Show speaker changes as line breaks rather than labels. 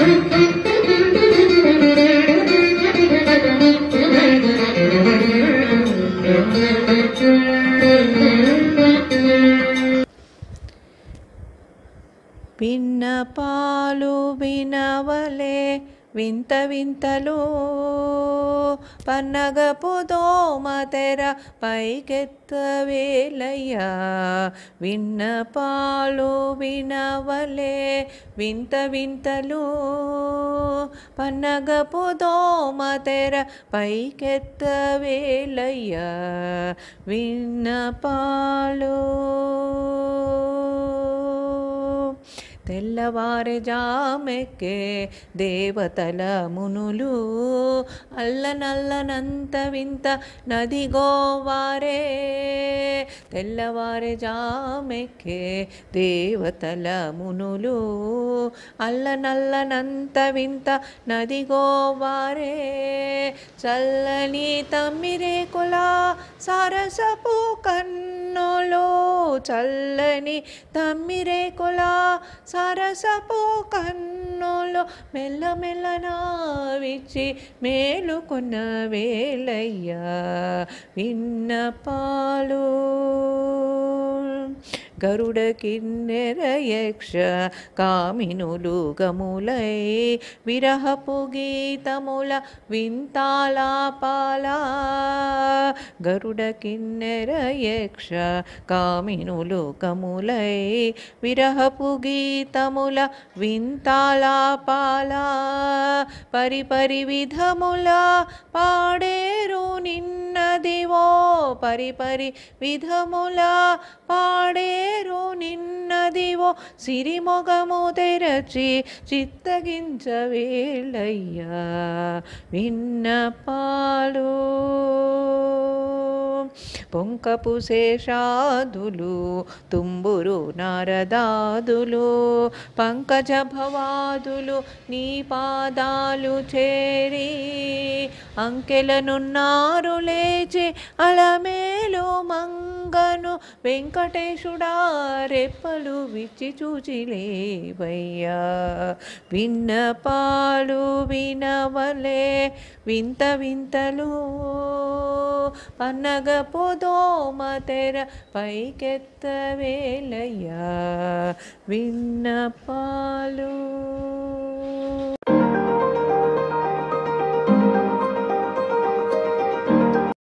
విన్నపాలు వినవలే వింత వింతలు పన్నగపు దోమ తెర పైకెత్తవేలయ్యా విన్నపాలు వినవలే వింత వింతలు పన్నగపు దోమ తెర పైకెత్తవేలయ్యా విన్నపాలు తెల్లవారి జామెక్కే దేవతల మునులు అల్లనల్లనంత వింత నదిగోవారే తెల్లవారి జామెక్కే దేవతల మునులు అల్లనల్లనంత వింత నదిగోవారే చల్లని తమ్మిరేకుల సరసపు కన్నులో చల్లని తమ్మిరేకుల సరసపు కన్నులో మెల్లమెల్లన విచ్చి మేలుకొన్న వేలయ్యా విన్నపాలు గరుడ కిన్నెర యక్ష కామినులు గములై విరహపు గీతముల వింతాలాపాల గరుడ కిన్నెర యక్ష కామినులు గములై విరహపు గీతముల వింతాలాపాల పరిపరి విధముల పాడేరు నిన్నదివో పరిపరి విధముల పాడేరు నిన్నదివో సిరిమొగము తెరచి చిత్తగించవేలయ్యా విన్నపాలు పొంకపు శేషాదులు తుంబురు నారదాదులు పంకజ భవాదులు నీ పాదాలు చేరి అంకెలనున్నారు లేచి అలమేలు మంగను వెంకటేశుడా రెప్పలు విచ్చి చూచి లేవయ్యా విన్నపాలు వినవలే వింత వింతలు పన్నగ పొదోమ తెర పైకెత్తవేలయ్యా విన్నపాలు